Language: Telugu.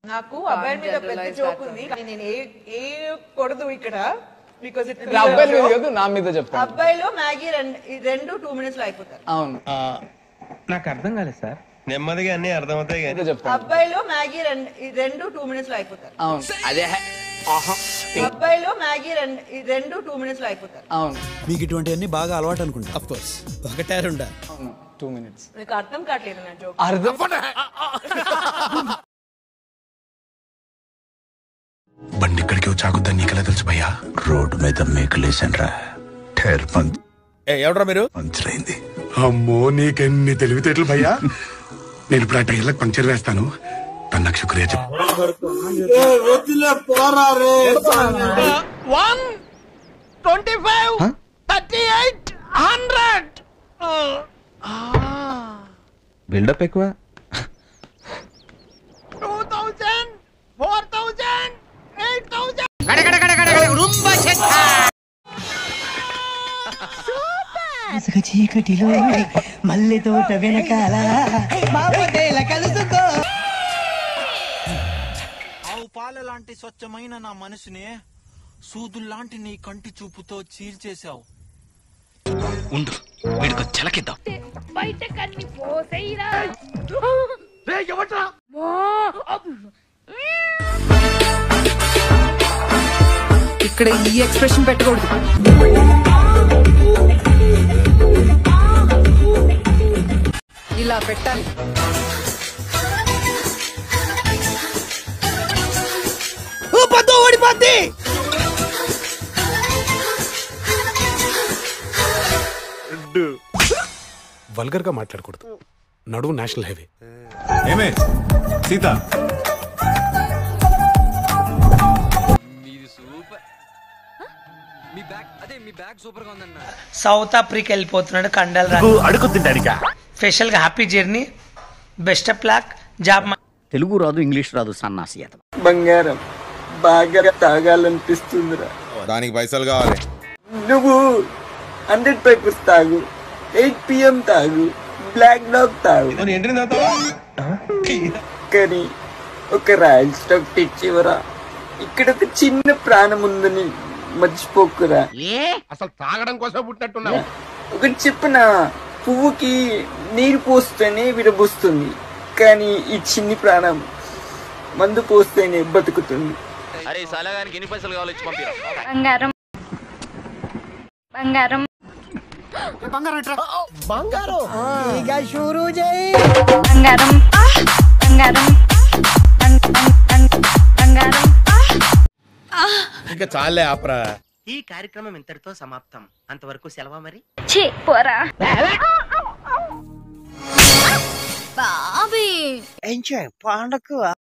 నాకు అబ్బాయిల మీద పెద్ద జోక్ ఉంది కానీ నేను ఏ ఏ కొడదు ఇక్కడ బికాస్ ఇట్ ఇలా అబ్బాయిల మీద కాదు నా మీద చెప్తాను అబ్బాయిలో మ్యాగీ రెండు ఈ రెండు టూ మినిట్స్ లో అయిపోతారు అవును నాకు అర్థం కాలేదు సార్ నెమ్మదిగా అన్ని అర్థమవుతాయి కానీ మీద చెప్తాను అబ్బాయిలో మ్యాగీ రెండు ఈ రెండు టూ మినిట్స్ లో అయిపోతారు అవును అదే అబ్బాయిలో మ్యాగీ రెండు ఈ రెండు టూ మినిట్స్ లో అయిపోతారు అవును మీకు ఇటువంటివన్నీ బాగా అలవాటు అనుకుంటా అఫ్ కోర్స్ ఒకటే రెండా అవును టూ మినిట్స్ మీకు అర్థం కావట్లేదు నా జోక్ అర్థం బండి ఇక్కడికి వచ్చాకుద్దా నీకెలా తెలుసు భయ్యా రోడ్డు మీద మేకలేసనరా టైర్ పంచ్ ఎవడరా మీరు పంచర్ అయింది అమ్మో నీకెన్ని తెలివితేటలు భయ్యా నేను ఇప్పుడు ఆ టైర్లకు పంక్చర్ వేస్తాను తను నాకు శుక్రియ చెప్పు one twenty five thirty eight hundred buildup ఎక్కువ two thousand four thousand eight thousand ఇసుక చీకటిలో మల్లె తోట వెనకాల బాపకేల కలుసుకో ఆవు పాల లాంటి స్వచ్ఛమైన నా మనసుని సూదుల్లాంటి నీ కంటి చూపుతో చీల్చేశావు ఉండు వీడికి చిలకిద్దాం బయట కన్ని పోసేయిరా ఇక్కడ ఈ ఎక్స్ప్రెషన్ పెట్టకూడదు ఇలా పెట్టాలి ఓడిపోద్ది వల్గర్ గా మాట్లాడకూడదు నడువు నేషనల్ హైవే ఏమే సీత సౌత్ ఆఫ్రికా వెళ్ళిపోతున్నాడు కండల్ అడుగు తింటాడికా స్పెషల్ గా happy journey best of luck job Telugu రాదు ఇంగ్లీష్ రాదు సన్నాసి అతను బంగారం బాగా తాగాలనిపిస్తుందిరా దానికి పైసలు కావాలి నువ్వు హండ్రెడ్ పేపర్స్ తాగు ఎయిట్ పిఎం తాగు బ్లాక్ డాగ్ తాగు కానీ ఒక రాయల్ స్టాక్ తెచ్చివరా ఇక్కడ ఒక చిన్న ప్రాణం ఉందని మర్చిపోకురా అసలు తాగడం కోసం పుట్టినట్టున్నా ఒకటి చెప్పిన పువ్వుకి నీరు పోస్తేనే విరబూస్తుంది కానీ ఈ చిన్ని ప్రాణం మందు పోస్తేనే బతుకుతుంది అరే సలగానికి ఎన్ని పైసలు కావాలి ఇచ్చి పంపిరా బంగారం బంగారం బంగారం బంగారం బం- బం- బం- బంగారం ఇంకా చాలే ఆపరా ఈ కార్యక్రమం ఇంతటితో సమాప్తం అంతవరకు సెలవా మరి ఛీ పోరా బాబీ ఎంజాయ్ పండగ